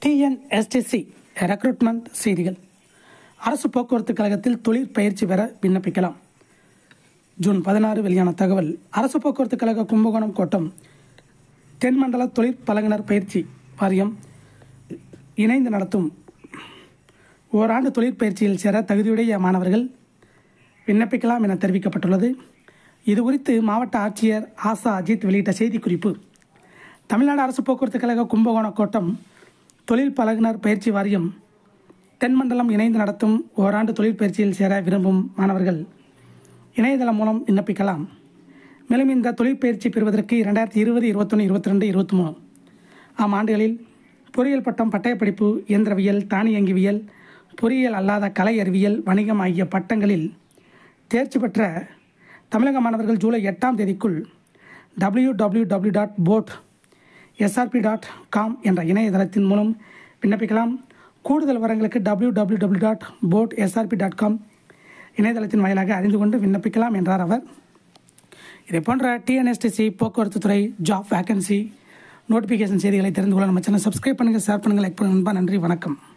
TNSTC recruitment செய்திகள் அரசு போக்குவரத்து கழகத்தில் தொழிற் பயிற்சி பெற விண்ணப்பிக்கலாம் ஜூன் பதினாறு வெளியான தகவல் அரசு போக்குவரத்து கழக கும்பகோணம் கோட்டம் தென்மண்டல தொழிற் பழகுனர் பயிற்சி வாரியம் இணைந்து நடத்தும் ஓராண்டு தொழிற்பயிற்சியில் சேர தகுதியுடைய மாணவர்கள் விண்ணப்பிக்கலாம் என தெரிவிக்கப்பட்டுள்ளது இதுகுறித்து மாவட்ட ஆட்சியர் ஆசா அஜித் வெளியிட்ட செய்திக்குறிப்பு தமிழ்நாடு அரசு போக்குவரத்து கழக கும்பகோணம் கோட்டம் தொழில் பழகுனர் பயிற்சி வாரியம் தென்மண்டலம் இணைந்து நடத்தும் ஓராண்டு தொழிற்பயிற்சியில் சேர விரும்பும் மாணவர்கள் இணையதளம் மூலம் விண்ணப்பிக்கலாம் மேலும் இந்த தொழிற்பயிற்சி பெறுவதற்கு இரண்டாயிரத்தி இருபது இருபத்தொன்று இருபத்தி ரெண்டு இருபத்தி மூணு ஆம் ஆண்டுகளில் பொறியியல் பட்டம் பட்டயப்படிப்பு இயந்திரவியல் தானியங்கிவியல் பொறியியல் அல்லாத கலை அறிவியல் வணிகம் ஆகிய பட்டங்களில் தேர்ச்சி பெற்ற தமிழக மாணவர்கள் ஜூலை எட்டாம் தேதிக்குள் டபிள்யூ டபிள்யூ டபிள்யூ டாட் போட் எஸ்ஆர்பி டாட் காம் என்ற இணையதளத்தின் மூலம் விண்ணப்பிக்கலாம் கூடுதல் விவரங்களுக்கு டபிள்யூ டபிள்யூ டபிள்யூ டாட் போட் எஸ்ஆர்பி டாட் காம் இணையதளத்தின் வாயிலாக அறிந்து கொண்டு விண்ணப்பிக்கலாம் என்றார் அவர் இதை போன்ற டிஎன்எஸ்டிசி போக்குவரத்து துறை ஜாப் வேகன்சி நோட்டிஃபிகேஷன் செய்திகளை தெரிந்து கொள்ள நம்ம சேனல் சப்ஸ்கிரைப் பண்ணுங்கள் ஷேர் பண்ணுங்கள் லைக் பண்ணுங்கள் நண்பா நன்றி வணக்கம்